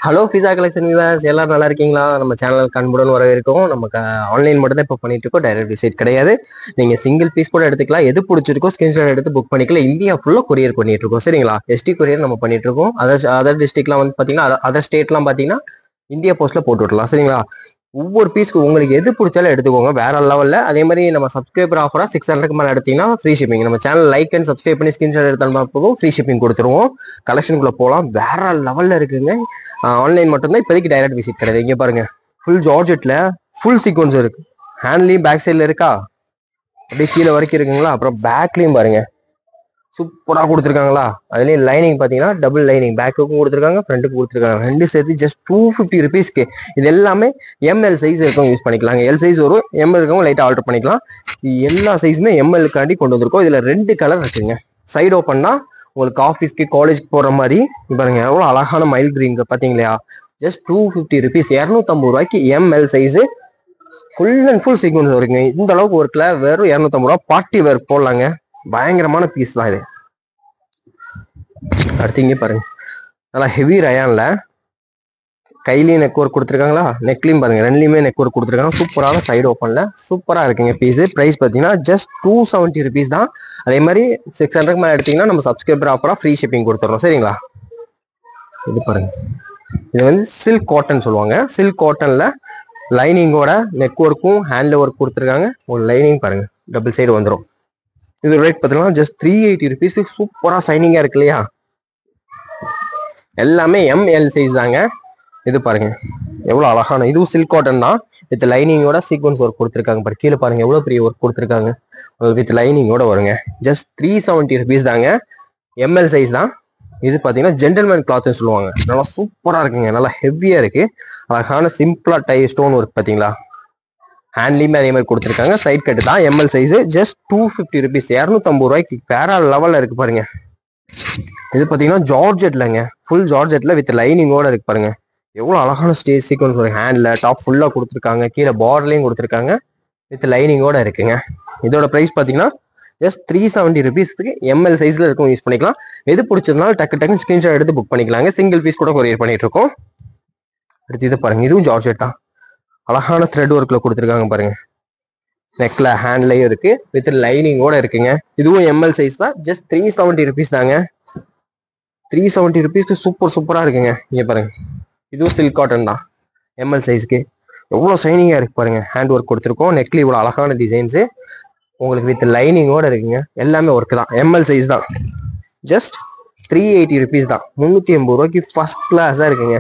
hello Fiza collection விவாஸ் எல்லாரும் நல்லா இருக்கீங்களா நம்ம சேனல் கண்புடன் வரவேற்கும் நமக்கு ஆன்லைன் மட்டும் தான் இப்போ பண்ணிட்டு இருக்கோம் டைரக்ட் விசிட் கிடையாது நீங்க சிங்கிள் பீஸ் கூட எடுத்துக்கலாம் எது பிடிச்சிருக்கோ ஸ்கிரீன்ஷாட் எடுத்து புக் பண்ணிக்கலாம் இந்தியா ஃபுல்லா கொரியர் பண்ணிட்டு இருக்கோம் சரிங்களா எஸ்டி கொரியர் நம்ம பண்ணிட்டு இருக்கோம் அதர் அதர் டிஸ்ட்ரிக்ட்லாம் வந்து பாத்தீங்கன்னா அதர் ஸ்டேட்லாம் பாத்தீங்கன்னா இந்தியா போஸ்ட்ல போட்டு விடலாம் சரிங்களா ஒவ்வொரு பீஸ்க்கு உங்களுக்கு எது பிடிச்சாலும் எடுத்துக்கோங்க வேற லெவல்ல அதே மாதிரி நம்ம சப்ஸ்கிரைபர் ஆஃபரா சிக்ஸ் ஹண்ட்ரட் மேலே எடுத்தீங்கன்னா ஃப்ரீ ஷிப்பிங் நம்ம சேனல் லைக் அண்ட் சப்ஸ்கிரைப் பண்ணி ஸ்கிரீன்ஷாட் எடுத்தாலும் போகும் ஃப்ரீ ஷிப்பிங் கொடுத்துருவோம் கலெக்ஷனுக்குள்ள போகலாம் வேற லெவல்ல இருக்குங்க ஆன்லைன் மட்டும்தான் இப்போதைக்கு டைரக்ட் விசிட் கிடையாது இங்க பாருங்க ஃபுல் ஜார்ஜெட்ல ஃபுல் சீக்வன்ஸ் இருக்கு ஹேண்ட்லயும் பேக் சைடில் இருக்கா அப்படியே கீழே வரைக்கும் இருக்குங்களா அப்புறம் பேக்லயும் பாருங்க சூப்பரா கொடுத்துருக்காங்களா அதுலயும் லைனிங் பாத்தீங்கன்னா டபுள் லைனிங் பேக்குக்கும் கொடுத்துருக்காங்க ஃப்ரண்ட்டுக்கு கொடுத்துருக்காங்க ரெண்டு சேர்த்து ஜஸ்ட் டூ ஃபிஃப்டி ருபீஸ்க்கு இது எல்லாமே எம்எல் சைஸ் இருக்கவங்க யூஸ் பண்ணிக்கலாங்க எல் சைஸ் வரும் எம்எல் இருக்கவங்க லைட்டாக ஆல்டர் பண்ணிக்கலாம் இது எல்லா சைஸுமே எம்எல்காண்டி கொண்டு வந்திருக்கோம் இதுல ரெண்டு கலர் இருக்குங்க சைடு ஓப்பன்னா உங்களுக்கு ஆஃபீஸ்க்கு காலேஜ்க்கு போற மாதிரி இங்க பாருங்க எவ்வளோ அழகான மைல் கிரீன் பாத்தீங்களா ஜஸ்ட் டூ ஃபிஃப்டி ருபீஸ் இரநூத்தம்பது ரூபாய்க்கு M L size full and full sequins வருங்க இந்த அளவுக்கு ஒர்க்ல வெறும் இரநூத்தம்பது ரூபா பார்ட்டி வேர் போடலாங்க பயங்கரமான பீஸ் தான் இது அடுத்து இங்கே பாருங்க நல்லா ஹெவி ரயான்ல கையிலையும் நெக் ஒர்க் கொடுத்துருக்காங்களா நெக்லையும் பாருங்க ரெண்டுலையுமே நெக் ஒர்க் கொடுத்துருக்காங்க சூப்பரான சைடு ஓப்பன்ல சூப்பரா இருக்குங்க பீஸ் பிரைஸ் பார்த்தீங்கன்னா ஜஸ்ட் டூ செவன்ட்டி ருபீஸ் தான் அதே மாதிரி சிக்ஸ் ஹண்ட்ரட் மேலே எடுத்தீங்கன்னா நம்ம சப்ஸ்கிரைபர் ஆஃபரா ஃப்ரீ ஷிப்பிங் கொடுத்துறோம் சரிங்களா இது பாருங்க இது வந்து சில்க் காட்டன் சொல்லுவாங்க சில்க் காட்டன்ல லைனிங்கோட நெக் ஒர்க்கும் ஹேண்ட்ல ஒர்க் கொடுத்துருக்காங்க ஒரு லைனிங் பாருங்க டபுள் சைடு வந்துடும் இது ரேட் பார்த்தீங்கன்னா ஜஸ்ட் த்ரீ எயிட்டி ருபீஸ் சூப்பரா சைனிங்கா இருக்கு இல்லையா எல்லாமே எம்எல் சைஸ் தாங்க இது பாருங்க எவ்வளவு அழகான இதுவும் சில்க் காட்டன் தான் வித் லைனிங்கோட சீக்வன்ஸ் ஒர்க் கொடுத்துருக்காங்க பாரு கீழே பாருங்க எவ்வளவு பெரிய ஒர்க் கொடுத்துருக்காங்க வித் லைனிங்கோட வருங்க ஜஸ்ட் த்ரீ செவன்ட்டி ருபீஸ் தாங்க எம்எல் சைஸ் தான் இது பாத்தீங்கன்னா ஜென்டல்மேன் கிளாத்னு சொல்லுவாங்க நல்லா சூப்பரா இருக்குங்க நல்லா ஹெவியா இருக்கு அழகான சிம்பிளா டை ஸ்டோன் ஒர்க் பாத்தீங்களா ஹேண்ட்லயுமே அதே மாதிரி கொடுத்துருக்காங்க சைட் கட்டு தான் M L size just two fifty rupees இரநூத்தம்பது ரூபாய்க்கு வேற லெவல்ல இருக்கு பாருங்க இது பாத்தீங்கன்னா ஜார்ஜெட்லங்க ஃபுல் ஜார்ஜெட்ல வித் லைனிங்கோட இருக்கு பாருங்க எவ்வளவு அழகான ஸ்டேஜ் சீக்வன்ஸ் ஒரு ஹேண்ட்ல டாப் ஃபுல்லா கொடுத்துருக்காங்க கீழே பார்டர்லயும் கொடுத்துருக்காங்க வித் லைனிங்கோட இருக்குங்க இதோட பிரைஸ் பாத்தீங்கன்னா ஜஸ்ட் த்ரீ செவன்ட்டி ருபீஸ்க்கு எம்எல் சைஸ்ல இருக்கும் யூஸ் பண்ணிக்கலாம் எது பிடிச்சதுனால டக்கு டக்குன்னு ஸ்கிரீன்ஷாட் எடுத்து புக் பண்ணிக்கலாங்க சிங்கிள் பீஸ் கூட கொரியர் பண்ணிட்டு இருக்கோம் அடுத்து இது பாருங்க இதுவும் ஜார்ஜெட் தான் அழகான த்ரெட் ஒர்க்ல கொடுத்துருக்காங்க பாருங்க நெக்ல ஹேண்ட்லயும் இருக்கு வித் லைனிங்கோட இருக்குங்க இதுவும் எம்எல் சைஸ் தான் ஜஸ்ட் த்ரீ செவன்ட்டி ருபீஸ் தாங்க த்ரீ செவன்ட்டி ருபீஸ்க்கு சூப்பர் சூப்பரா இருக்குங்க இங்க பாருங்க இதுவும் சில்க் காட்டன் தான் எம்எல் சைஸ்க்கு எவ்வளோ ஷைனிங்கா இருக்கு பாருங்க ஹேண்ட் ஒர்க் கொடுத்துருக்கோம் நெக்ல இவ்வளோ அழகான டிசைன்ஸ் உங்களுக்கு வித் லைனிங்கோட இருக்குங்க எல்லாமே ஒர்க் தான் எம்எல் சைஸ் தான் ஜஸ்ட் த்ரீ எயிட்டி ருபீஸ் தான் முந்நூற்றி எண்பது ரூபாய்க்கு ஃபர்ஸ்ட் கிளாஸாக இருக்குங்க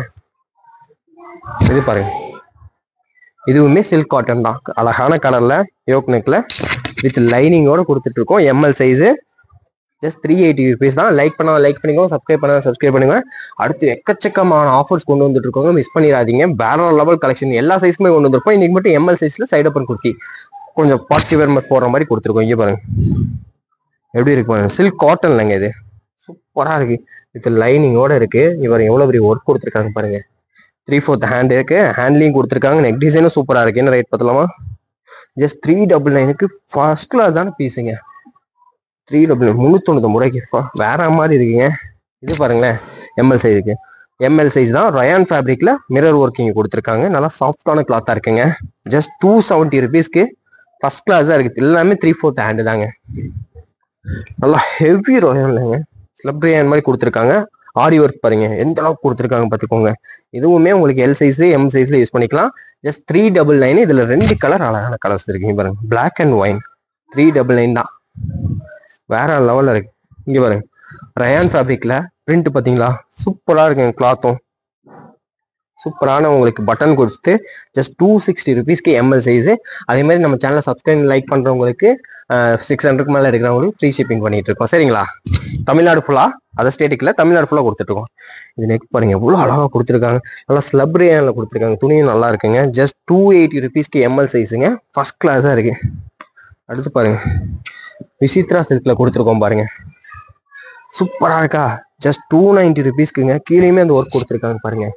இது பாருங்க இதுவுமே சில்க் காட்டன் தான் அழகான கலர்ல யோக் நெக்ல வித் லைனிங்கோட கொடுத்துட்டு இருக்கோம் M L size just three eighty rupees தான் லைக் பண்ணா லைக் பண்ணிக்கோங்க சப்ஸ்கிரைப் பண்ணா சப்ஸ்கிரைப் பண்ணுங்க அடுத்து எக்கச்சக்கமான ஆஃபர்ஸ் கொண்டு வந்துட்டு இருக்கோங்க மிஸ் பண்ணிடாதீங்க வேற லெவல் கலெக்ஷன் எல்லா சைஸ்க்குமே கொண்டு வந்திருப்போம் இன்னைக்கு மட்டும் எம்எல் சைஸ்ல சைட் ஓப்பன் குர்த்தி கொஞ்சம் பாசிட்டிவ் வேர் மாதிரி போடுற மாதிரி கொடுத்துருக்கோம் இங்கே பாருங்க எப்படி இருக்கு பாருங்க சில்க் காட்டன்லங்க இது சூப்பரா இருக்கு வித் லைனிங்கோட இருக்கு இவர் எவ்வளவு பெரிய ஒர்க் கொடுத்துருக்காங்க பாருங்க த்ரீ ஃபோர்த் ஹேண்ட் இருக்கு ஹேண்ட்லையும் கொடுத்துருக்காங்க நெக் டிசைனும் சூப்பரா இருக்கு என்ன ரேட் பார்த்தலாமா ஜஸ்ட் த்ரீ டபுள் நைனுக்கு ஃபர்ஸ்ட் கிளாஸ் தானே பீஸுங்க த்ரீ டபுள் நைன் முந்நூற்றொண்ணூத்தொம்பது ரூபாய்க்கு ஃப- வேற மாதிரி இருக்குங்க இது பாருங்களேன் எம்எல் சைஸுக்கு எம்எல் சைஸ் தான் ரயான் ஃபேப்ரிக்ல மிரர் ஒர்க்கிங் கொடுத்துருக்காங்க நல்லா சாஃப்டான கிளாத்தா இருக்குங்க ஜஸ்ட் டூ செவன்ட்டி ருபீஸ்க்கு ஃபர்ஸ்ட் கிளாஸாக இருக்கு எல்லாமே த்ரீ ஃபோர்த் ஹேண்டு தாங்க நல்லா ஹெவி ரயான்லங்க ஸ்லப் ரயான் மாதிரி கொடுத்துருக்காங்க ஆரி ஒர்க் பாருங்க எந்த அளவுக்கு கொடுத்துருக்காங்க பார்த்துக்கோங்க இதுவுமே உங்களுக்கு எல் சைஸ் எம் சைஸ்ல யூஸ் பண்ணிக்கலாம் ஜஸ்ட் த்ரீ டபுள் நைன் இதுல ரெண்டு கலர் அழகான கலர்ஸ் இருக்குங்க பாருங்க Black and wine three double nine தான் வேற லெவல்ல இருக்கு இங்க பாருங்க ரயான் ஃபேப்ரிக்ல பிரிண்ட் பாத்தீங்களா சூப்பரா இருக்குங்க கிளாத்தும் சூப்பரான உங்களுக்கு பட்டன் கொடுத்து ஜஸ்ட் டூ சிக்ஸ்டி ருபீஸ்க்கு எம்எல் சைஸ் அதே மாதிரி நம்ம சேனலை சப்ஸ்கிரைப் லைக் பண்றவங்களுக்கு சிக்ஸ் ஹண்ட்ரட் மேலே எடுக்கிறவங்களுக்கு ஃப்ரீ ஷிப்பிங் பண்ணிட்டு இருக்கோம் சரிங்களா தமிழ்நாடு ஃபுல்லா அதர் ஸ்டேட்டுக்குல தமிழ்நாடு ஃபுல்லா கொடுத்துட்டு இருக்கோம் இது நெக் பாருங்க எவ்வளோ அழகா கொடுத்துருக்காங்க நல்லா ஸ்லப் ரேன்ல கொடுத்துருக்காங்க துணியும் நல்லா இருக்குங்க ஜஸ்ட் டூ எயிட்டி ருபீஸ்க்கு எம்எல் சைஸுங்க ஃபர்ஸ்ட் கிளாஸா இருக்கு அடுத்து பாருங்க விசித்ரா சில்க்ல கொடுத்துருக்கோம் பாருங்க சூப்பரா இருக்கா ஜஸ்ட் டூ நைன்டி ருபீஸ்க்குங்க கீழேயுமே அந்த ஒர்க் கொடுத்துருக்காங்க பாருங்க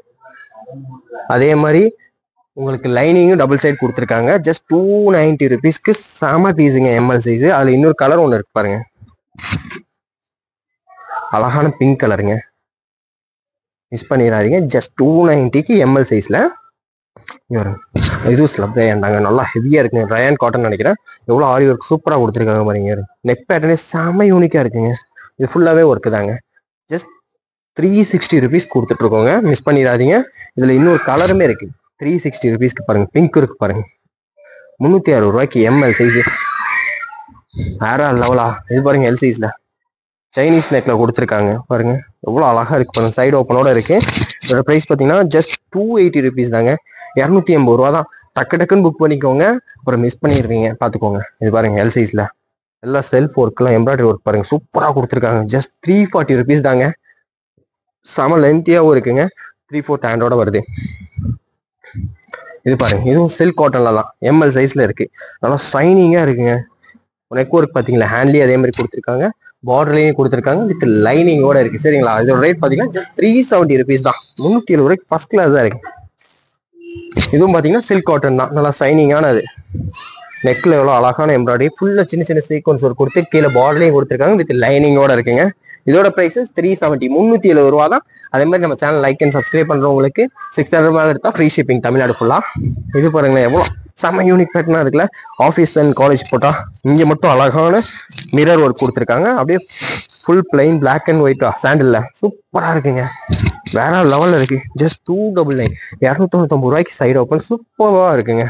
அதே மாதிரி உங்களுக்கு லைனிங்கும் டபுள் சைடு கொடுத்துருக்காங்க ஜஸ்ட் டூ நைன்டி ருபீஸ்க்கு செம பீஸுங்க எம்எல் சைஸ் அதுல இன்னொரு கலர் ஒன்று இருக்கு பாருங்க அழகான பிங்க் கலருங்க மிஸ் பண்ணிடாதீங்க ஜஸ்ட் டூ நைன்ட்டிக்கு எம்எல் சைஸில் இது ஸ்லப் ரயான்டாங்க நல்லா ஹெவியாக இருக்குங்க ரயான் காட்டன் நினைக்கிறேன் எவ்வளோ ஆரி ஒர்க் சூப்பராக கொடுத்துருக்காங்க பாருங்க நெக் பேட்டர்னே செம்ம யூனிக்காக இருக்குங்க இது ஃபுல்லாகவே ஒர்க்கு தாங்க ஜஸ்ட் த்ரீ சிக்ஸ்டி ருபீஸ் கொடுத்துட்ருக்கோங்க மிஸ் பண்ணிடாதீங்க இதில் இன்னொரு கலருமே இருக்குது த்ரீ சிக்ஸ்டி ருபீஸ்க்கு பாருங்க பிங்க் இருக்கு பாருங்க முந்நூற்றி அறுபது ரூபாய்க்கு எம்எல் சைஸு வேற லெவலா இது பாருங்க எல் சைஸில் சைனீஸ் நெக்ல கொடுத்துருக்காங்க பாருங்க எவ்வளோ அழகா இருக்கு பாருங்க சைடு ஓப்பனோட இருக்கு இதோட ப்ரைஸ் பார்த்தீங்கன்னா ஜஸ்ட் டூ எயிட்டி ருபீஸ் தாங்க இரநூத்தி எண்பது ரூபா தான் டக்கு டக்குன்னு புக் பண்ணிக்கோங்க அப்புறம் மிஸ் பண்ணிடுவீங்க பார்த்துக்கோங்க இது பாருங்க எல் சைஸ்ல எல்லாம் செல்ஃப் ஒர்க்லாம் எம்ப்ராய்டரி ஒர்க் பாருங்க சூப்பராக கொடுத்துருக்காங்க ஜஸ்ட் த்ரீ ஃபார்ட்டி ருபீஸ் தாங்க செம லென்த்தியாகவும் இருக்குங்க த்ரீ ஃபோர்த் ஹேண்டோட வருது இது பாருங்க இதுவும் சில்க் காட்டன்ல தான் எம்எல் சைஸ்ல இருக்கு நல்லா ஷைனிங்கா இருக்குங்க நெக் ஒர்க் பார்த்தீங்களா ஹேண்ட்லேயே அதே மாதிரி கொடுத்துருக்காங்க பார்டர்லையும் கொடுத்துருக்காங்க வித் லைனிங்கோட இருக்கு சரிங்களா இதோட ரேட் பார்த்தீங்கன்னா ஜஸ்ட் த்ரீ செவன்ட்டி ருபீஸ் தான் முந்நூற்றி எழுபது ரூபாய்க்கு ஃபர்ஸ்ட் கிளாஸ் தான் இருக்கு இதுவும் பார்த்தீங்கன்னா சில்க் காட்டன் தான் நல்லா ஷைனிங்கானது நெக்ல எவ்வளோ அழகான எம்ப்ராய்டரி ஃபுல்லாக சின்ன சின்ன சீக்வன்ஸ் ஒரு கொடுத்து கீழே பார்டர்லையும் கொடுத்துருக்காங்க வித் லைனிங்கோட இருக்குங்க இதோட ப்ரைஸ் த்ரீ செவன்ட்டி முந்நூற்றி எழுபது ரூபா தான் அதே மாதிரி நம்ம சேனல் லைக் அண்ட் சப்ஸ்கிரைப் பண்ணுறவங்களுக்கு சிக்ஸ் ஹண்ட்ரட் மேலே எடுத்தால் ஃப்ரீ ஷிப்பிங் தமிழ்நாடு ஃபுல்லாக இது பாருங்களேன் எவ்வளோ செம்ம யூனிக் பேட்டர்னாக இருக்குல்ல ஆஃபீஸ் அண்ட் காலேஜ் போட்டால் இங்கே மட்டும் அழகான மிரர் ஒர்க் கொடுத்துருக்காங்க அப்படியே ஃபுல் பிளைன் பிளாக் அண்ட் ஒயிட்டா சாண்டில்ல சூப்பராக இருக்குங்க வேற லெவலில் இருக்கு ஜஸ்ட் டூ டபுள் நைன் இரநூத்தொண்ணூத்தொம்பது ரூபாய்க்கு சைடு ஓப்பன் சூப்பராக இருக்குங்க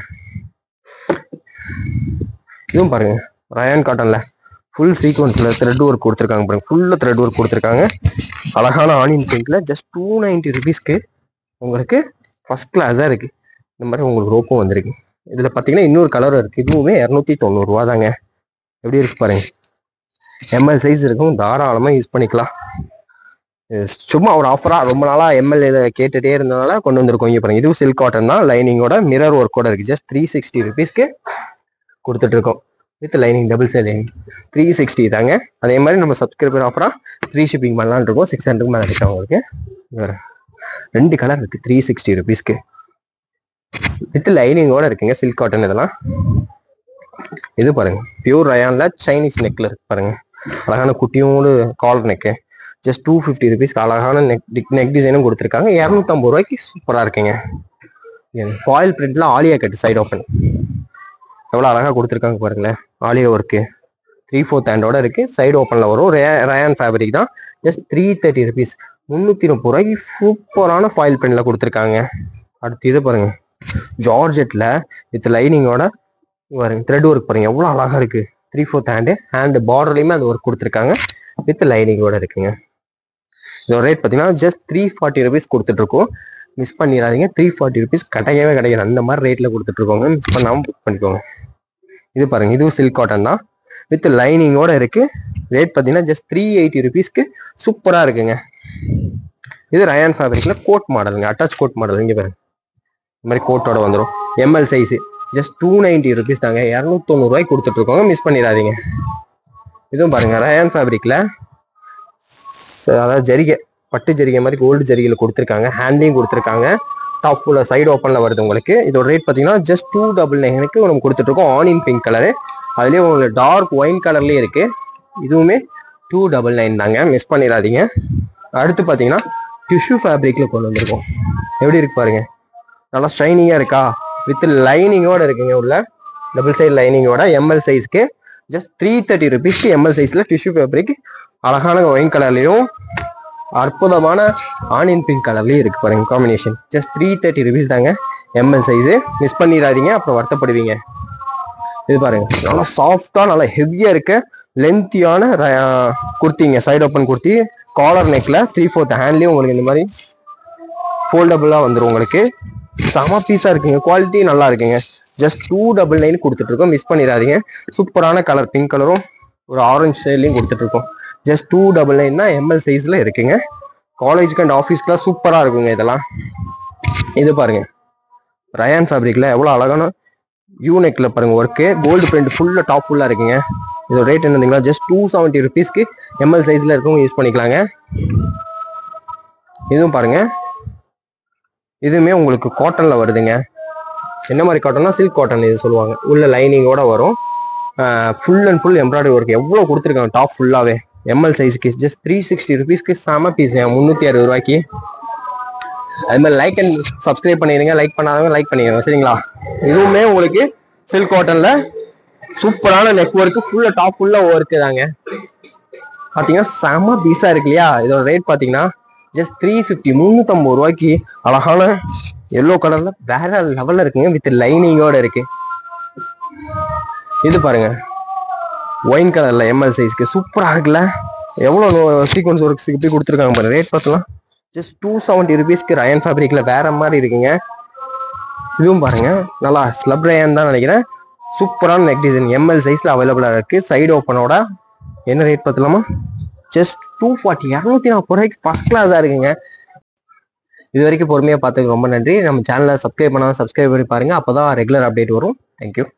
இதுவும் பாருங்க ரயான் காட்டன்ல ஃபுல் சீக்வன்ஸ்ல த்ரெட் ஒர்க் கொடுத்துருக்காங்க பாருங்க ஃபுல்லா த்ரெட் ஒர்க் கொடுத்துருக்காங்க அழகான ஆனியன் பிங்க்ல ஜஸ்ட் டூ நைன்டி ருபீஸ்க்கு உங்களுக்கு ஃபர்ஸ்ட் கிளாஸாக இருக்கு இந்த மாதிரி உங்களுக்கு ரோப்பும் வந்திருக்கு இதுல பாத்தீங்கன்னா இன்னொரு கலர் இருக்கு இதுவுமே இரநூத்தி தொண்ணூறுரூவா தாங்க எப்படி இருக்கு பாருங்க எம்எல் சைஸ் இருக்கும் தாராளமா யூஸ் பண்ணிக்கலாம் இது சும்மா ஒரு ஆஃபரா ரொம்ப நாளா எம்எல் இதை கேட்டுட்டே இருந்தனால கொண்டு வந்திருக்கோம் இங்க பாருங்க இதுவும் சில்க் காட்டன் தான் லைனிங்கோட மிரர் ஒர்க்கோட இருக்கு ஜஸ்ட் த்ரீ சிக்ஸ்டி ருபீஸ்க்கு கொடுத்துட்டு இருக்கோம் with lining double side lining three sixty தாங்க அதே மாதிரி நம்ம சப்ஸ்கிரைபர் ஆஃபரா ஃப்ரீ ஷிப்பிங் பண்ணலாம்னு இருக்கோம் சிக்ஸ் ஹண்ட்ரட் மேலே இருக்கு அவங்களுக்கு வேற ரெண்டு கலர் இருக்கு த்ரீ சிக்ஸ்டி ருபீஸ்க்கு வித் லைனிங்கோட இருக்குங்க சில்க் காட்டன் இதெல்லாம் இது பாருங்க பியூர் ரயான்ல சைனீஸ் நெக்ல இருக்கு பாருங்க அழகான குட்டியோடு collar neck just two fifty ருபீஸ்க்கு அழகான நெக் நெக் டிசைனும் கொடுத்துருக்காங்க இரநூத்தம்பது ரூபாய்க்கு சூப்பராக இருக்குங்க ஃபாயில் பிரிண்ட்ல ஆலியா கட்டு சைடு ஓப்பன் எவ்வளோ அழகாக கொடுத்துருக்காங்க பாருங்களேன் ஆலியா ஒர்க்கு த்ரீ ஃபோர்த் ஹேண்டோட இருக்கு சைடு ஓப்பனில் வரும் ரே ரயான் ஃபேப்ரிக் தான் ஜஸ்ட் த்ரீ தேர்ட்டி ருபீஸ் முந்நூற்றி முப்பது ரூபாய்க்கு சூப்பரான ஃபாயில் பிரிண்ட்ல கொடுத்துருக்காங்க அடுத்து இது பாருங்க ஜார்ஜெட்ல வித் லைனிங்கோட பாருங்க த்ரெட் ஒர்க் பாருங்க எவ்வளோ அழகா இருக்கு த்ரீ ஃபோர்த் ஹேண்டு ஹேண்டு பார்டர்லையுமே அந்த ஒர்க் கொடுத்துருக்காங்க வித் லைனிங்கோட இருக்குங்க இதோட ரேட் பார்த்தீங்கன்னா ஜஸ்ட் த்ரீ ஃபார்ட்டி ருபீஸ் கொடுத்துட்டு இருக்கோம் மிஸ் பண்ணிடாதீங்க த்ரீ ஃபார்ட்டி ருபீஸ் கிடைக்கவே கிடையாது அந்த மாதிரி ரேட்ல கொடுத்துட்டு இருக்கோங்க மிஸ் பண்ணாமல் புக் பண்ணிக்கோங்க இது பாருங்க இதுவும் சில்க் காட்டன் தான் வித் லைனிங்கோட இருக்கு ரேட் பார்த்தீங்கன்னா ஜஸ்ட் த்ரீ எயிட்டி ருபீஸ்க்கு சூப்பராக இருக்குங்க இது ரயான் ஃபேப்ரிக்ல கோட் மாடலுங்க அட்டாச் கோட் மாடல் இங்கே பாருங்க இந்த மாதிரி கோட்டோட வந்துடும் M L size just two ninety rupees தாங்க இரநூத்தொண்ணூறுவாய்க்கு கொடுத்துட்டு இருக்கோங்க மிஸ் பண்ணிடாதீங்க இதுவும் பாருங்க ரயான் ஃபேப்ரிக்ல அதாவது ஜரிகை பட்டு ஜரிகை மாதிரி கோல்டு ஜரிகையில் கொடுத்துருக்காங்க ஹேண்ட்லையும் கொடுத்துருக்காங்க டாப் ஃபுல்லாக சைடு ஓப்பனில் வருது உங்களுக்கு இதோட ரேட் பார்த்தீங்கன்னா ஜஸ்ட் டூ டபுள் நைனுக்கு நம்ம கொடுத்துட்ருக்கோம் ஆனியன் பிங்க் கலரு அதுலேயே உங்களுக்கு டார்க் ஒயின் கலர்லேயே இருக்கு இதுவுமே டூ டபுள் நைன் தாங்க மிஸ் பண்ணிடாதீங்க அடுத்து பார்த்தீங்கன்னா டிஷ்யூ ஃபேப்ரிக்கில் கொண்டு வந்திருக்கோம் எப்படி இருக்கு பாருங்க நல்லா ஷைனிங்காக இருக்கா வித் லைனிங்கோட இருக்குங்க உள்ள டபுள் சைடு லைனிங்கோட எம்எல் சைஸ்க்கு ஜஸ்ட் த்ரீ தேர்ட்டி ருபீஸ்க்கு எம்எல் சைஸில் டிஷ்யூ ஃபேப்ரிக் அழகான ஒயின் கலர்லையும் அற்புதமான ஆனியன் பிங்க் கலர்லயும் இருக்கு பாருங்க combination just three thirty rupees தாங்க எம்எல் சைஸு மிஸ் பண்ணிடாதீங்க அப்புறம் வருத்தப்படுவீங்க இது பாருங்க நல்லா சாஃப்டா நல்லா ஹெவியா இருக்க லென்த்தியான குர்த்திங்க சைடு ஓப்பன் குர்த்தி காலர் நெக்ல த்ரீ ஃபோர்த் ஹேண்ட்லயும் உங்களுக்கு இந்த மாதிரி ஃபோல்டபுளா வந்துடும் உங்களுக்கு செம பீஸா இருக்குங்க குவாலிட்டி நல்லா இருக்குங்க ஜஸ்ட் டூ டபுள் நைன் கொடுத்துட்டு இருக்கோம் மிஸ் பண்ணிடாதீங்க சூப்பரான கலர் பிங்க் கலரும் ஒரு ஆரஞ்சு ஷேட்லையும் கொடுத்துட்டு இருக்கோம் ஜஸ்ட் டூ டபுள் நைன் தான் எம்எல் சைஸ்ல இருக்குங்க காலேஜுக்கு அண்ட் ஆஃபீஸ்க்குலாம் சூப்பரா இருக்குங்க இதெல்லாம் இது பாருங்க ரயான் ஃபேப்ரிக்ல எவ்வளோ அழகான யூனெக்ல பாருங்க ஒர்க்கு கோல்டு பிரிண்ட் ஃபுல்லா டாப் ஃபுல்லா இருக்குங்க இதோட ரேட் என்னதுங்களா ஜஸ்ட் டூ செவன்ட்டி ருபீஸ்க்கு எம்எல் சைஸ்ல இருக்கவங்க யூஸ் பண்ணிக்கலாங்க இதுவும் பாருங்க இதுவுமே உங்களுக்கு காட்டன்ல வருதுங்க என்ன மாதிரி காட்டன்னா சில்க் காட்டன் இது சொல்லுவாங்க உள்ள லைனிங்கோட வரும் full and full embroidery work எவ்வளோ கொடுத்துருக்காங்க டாப் ஃபுல்லாகவே எம்எல் சைஸ்க்கு ஜஸ்ட் த்ரீ சிக்ஸ்டி ருபீஸ்க்கு செம பீஸ் முந்நூற்றி அறுபது ரூபாய்க்கு அது மாதிரி லைக் அண்ட் சப்ஸ்கிரைப் பண்ணிடுங்க லைக் பண்ணாதவங்க லைக் பண்ணிடுங்க சரிங்களா இதுவுமே உங்களுக்கு சில்க் காட்டன்ல சூப்பரான நெக் ஒர்க்கு ஃபுல்லா டாப் ஃபுல்லா ஒர்க்கு தாங்க பாத்தீங்கன்னா செம பீஸா இருக்கு இல்லையா இதோட ரேட் பாத்தீங்கன்னா ஜஸ்ட் த்ரீ ஃபிஃப்டி முந்நூற்றம்பது ரூபாய்க்கு அழகான எல்லோ கலர்ல வேற லெவல்ல இருக்குங்க வித் லைனிங்கோட இருக்கு இது பாருங்க ஒயின் கலர்ல எம்எல் சைஸ்க்கு சூப்பரா இருக்குல்ல எவ்வளோ சீக்வன்ஸ் ஒர்க்ஸ் இப்படி கொடுத்துருக்காங்க பாருங்க ரேட் பார்த்தலாம் ஜஸ்ட் டூ செவன்ட்டி ருபீஸ்க்கு ரயன் ஃபேப்ரிக்ல வேற மாதிரி இருக்குங்க இதுவும் பாருங்க நல்லா ஸ்லப் ரயன் தான் நினைக்கிறேன் சூப்பரான நெக் டிசைன் எம்எல் சைஸ்ல அவைலபிளா இருக்கு சைடு ஓப்பனோட என்ன ரேட் பார்த்தலாமா ஜஸ்ட் டூ ஃபார்ட்டி இரநூத்தி நாற்பது ரூபாய்க்கு ஃபர்ஸ்ட் கிளாஸாக இருக்குங்க இது வரைக்கும் பொறுமையாக பார்த்ததுக்கு ரொம்ப நன்றி நம்ம சேனலை சப்ஸ்கிரைப் பண்ணாலும் சப்ஸ்கிரைப் பண்ணி பாருங்க அப்போ தான் ரெகுலர் அப்டேட் வரும் தேங்க்யூ